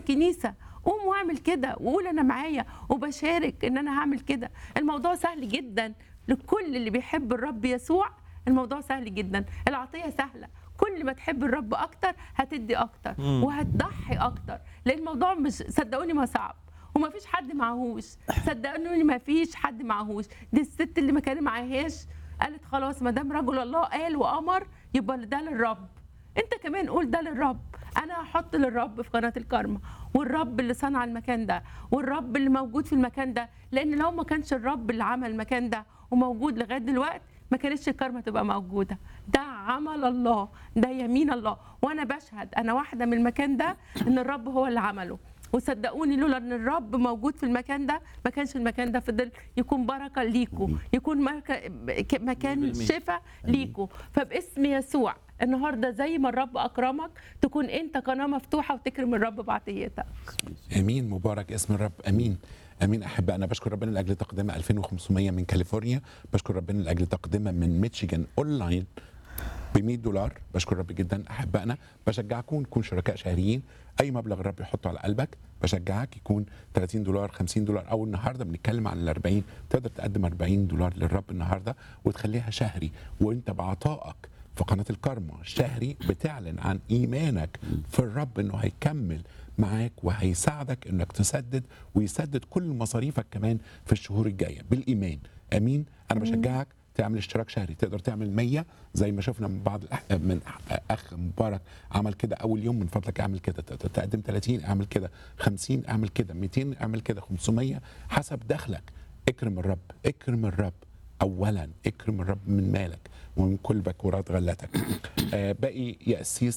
كنيسه قوم واعمل كده وقول انا معايا وبشارك ان انا هعمل كده الموضوع سهل جدا لكل اللي بيحب الرب يسوع الموضوع سهل جدا العطيه سهله كل ما تحب الرب اكتر هتدي اكتر وهتضحي اكتر لان الموضوع مش صدقوني ما صعب وما فيش حد معهوش صدقوني ما فيش حد معهوش دي الست اللي ما كان معهاش قالت خلاص ما دام رجل الله قال وامر يبقى ده للرب انت كمان قول ده للرب انا هحط للرب في قناه الكرمه والرب اللي صنع المكان ده والرب اللي موجود في المكان ده لان لو ما كانش الرب اللي عمل المكان ده وموجود لغايه دلوقتي ما كانتش الكرمه تبقى موجوده ده عمل الله ده يمين الله وانا بشهد انا واحده من المكان ده ان الرب هو اللي عمله وصدقوني لولا ان الرب موجود في المكان ده ما كانش المكان ده فضل يكون بركه ليكوا يكون مرك- ك- مكان شفاء ليكوا فباسم يسوع النهارده زي ما الرب اكرمك تكون انت قناه مفتوحه وتكرم الرب بعطيتك امين مبارك اسم الرب امين امين احباء انا بشكر ربنا لاجل تقدمه 2500 من كاليفورنيا بشكر ربنا لاجل تقدمه من ميشيغان اونلاين ب 100 دولار بشكر رب جدا احبائنا بشجعكم نكون شركاء شهريين اي مبلغ الرب يحطه على قلبك بشجعك يكون 30 دولار 50 دولار او النهارده بنتكلم عن ال 40 تقدر تقدم 40 دولار للرب النهارده وتخليها شهري وانت بعطائك في قناه الكرمة شهري بتعلن عن ايمانك في الرب انه هيكمل معاك وهيساعدك انك تسدد ويسدد كل مصاريفك كمان في الشهور الجايه بالايمان امين انا بشجعك تعمل اشتراك شهري تقدر تعمل 100 زي ما شفنا من بعض الأح... من اخ مبارك عمل كده اول يوم من فضلك اعمل كده تقدر تقدم 30 اعمل كده 50 اعمل كده 200 اعمل كده 500 حسب دخلك اكرم الرب اكرم الرب اولا اكرم الرب من مالك ومن كل بكورات غلتك آه باقي يأسيس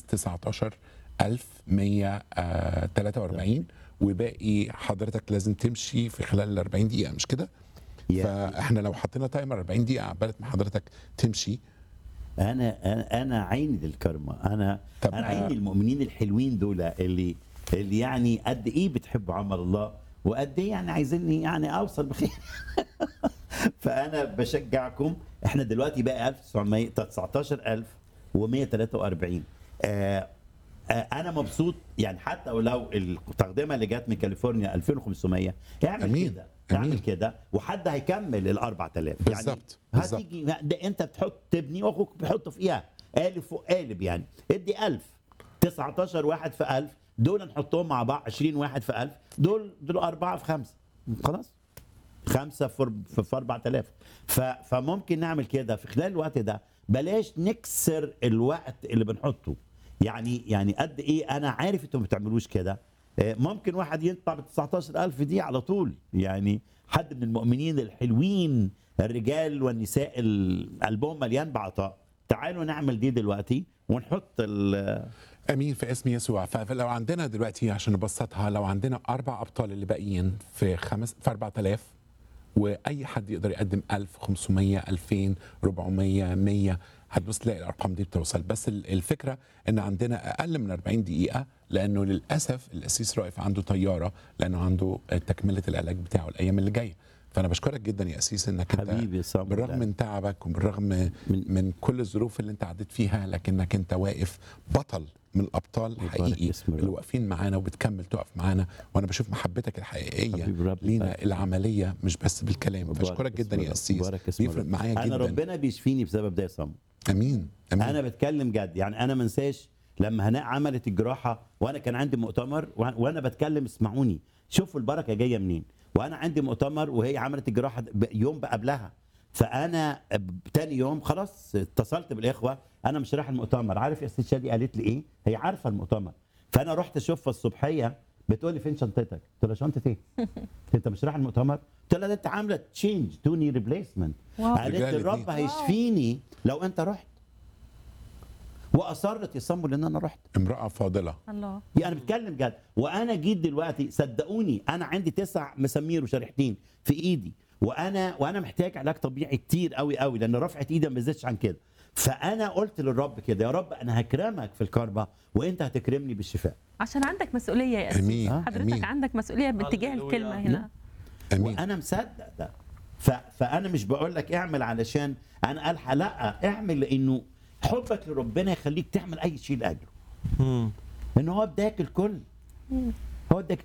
19143 وباقي حضرتك لازم تمشي في خلال ال 40 دقيقه مش كده؟ يا- فاحنا لو حطينا تايمر 40 دقيقه عبالة ما حضرتك تمشي انا انا انا عيني للكرمه انا طب انا آه. عيني المؤمنين الحلوين دول اللي اللي يعني قد ايه بتحبوا عمل الله وقد ايه يعني عايزيني يعني اوصل بخير فانا بشجعكم احنا دلوقتي بقى 1900 19143 آه آه، انا مبسوط يعني حتى ولو التقدمه اللي جت من كاليفورنيا 2500 اعمل أمين. كده أمين. اعمل كده وحد هيكمل ال 4000 بالظبط، بالظبط. هتيجي ده انت بتحط تبني واخوك بيحط فيها قالب فوق قالب يعني ادي 1000 19 واحد في 1000 دول نحطهم مع بعض 20 واحد في 1000 دول دول أربعة في خمسة خلاص خمسة في في في 4000 ف فممكن نعمل كده في خلال الوقت ده بلاش نكسر الوقت اللي بنحطه يعني يعني قد ايه انا عارف انتوا ما بتعملوش كده آه، ممكن واحد يطلع ب 19000 دي على طول يعني حد من المؤمنين الحلوين الرجال والنساء ال- قلبهم مليان بعطاء تعالوا نعمل دي دلوقتي ونحط ال امين في اسم يسوع ف- فلو عندنا دلوقتي عشان نبسطها لو عندنا اربع ابطال اللي باقيين في خمس في 4000 واي حد يقدر يقدم 1500 2000 400 100 هتبص تلاقي الارقام دي بتوصل بس ال- الفكره ان عندنا اقل من 40 دقيقه لانه للاسف الاسيس رائف عنده طياره لانه عنده تكمله العلاج بتاعه الايام اللي جايه فانا بشكرك جدا يا اسيس انك انت حبيبي يا صبري. بالرغم من تعبك وبالرغم من, من كل الظروف اللي انت عديت فيها لكنك انت واقف بطل من الابطال يبارك الحقيقي اسم الرب. اللي واقفين معانا وبتكمل تقف معانا وانا بشوف محبتك الحقيقيه حبيبي رب لينا يبارك. العمليه مش بس بالكلام مبارك فاشكرك اسم جدا يا الرب. اسيس مبارك اسم بيفرق الرب. معايا انا جدا ربنا بيشفيني بسبب ده يا صم امين امين انا بتكلم جد يعني انا ما انساش لما هناء عملت الجراحه وانا كان عندي مؤتمر وأنا- وانا بتكلم اسمعوني شوفوا البركه جايه منين وانا عندي مؤتمر وهي عملت الجراحه ب- يوم قبلها فانا ب- تاني يوم خلاص اتصلت بالاخوه انا مش رايح المؤتمر عارف يا ست شادي قالت لي ايه هي عارفه المؤتمر فانا رحت اشوفها الصبحيه بتقول لي فين شنطتك؟ قلت لها شنطه ايه؟ انت مش رايح المؤتمر؟ قلت لها ده انت عامله تشينج تو ني ريبليسمنت واو. قالت لي رجالة دي. الرب هيشفيني لو انت رحت واصرت يصموا لان انا رحت امراه فاضله الله يعني انا بتكلم جد وانا جيت دلوقتي صدقوني انا عندي تسع مسامير وشريحتين في ايدي وانا وانا محتاج علاج طبيعي كتير قوي قوي لان رفعه ايدي ما بتزيدش عن كده فانا قلت للرب كده يا رب انا هكرمك في الكربه وانت هتكرمني بالشفاء عشان عندك مسؤوليه يا أمين. اسيس حضرتك أمين. عندك مسؤوليه باتجاه هللويا. الكلمه هنا امين وانا مصدق ده ف... فانا مش بقول لك اعمل علشان انا الحق لا اعمل لانه حبك لربنا يخليك تعمل اي شيء لاجله ان هو بداك الكل هو اداك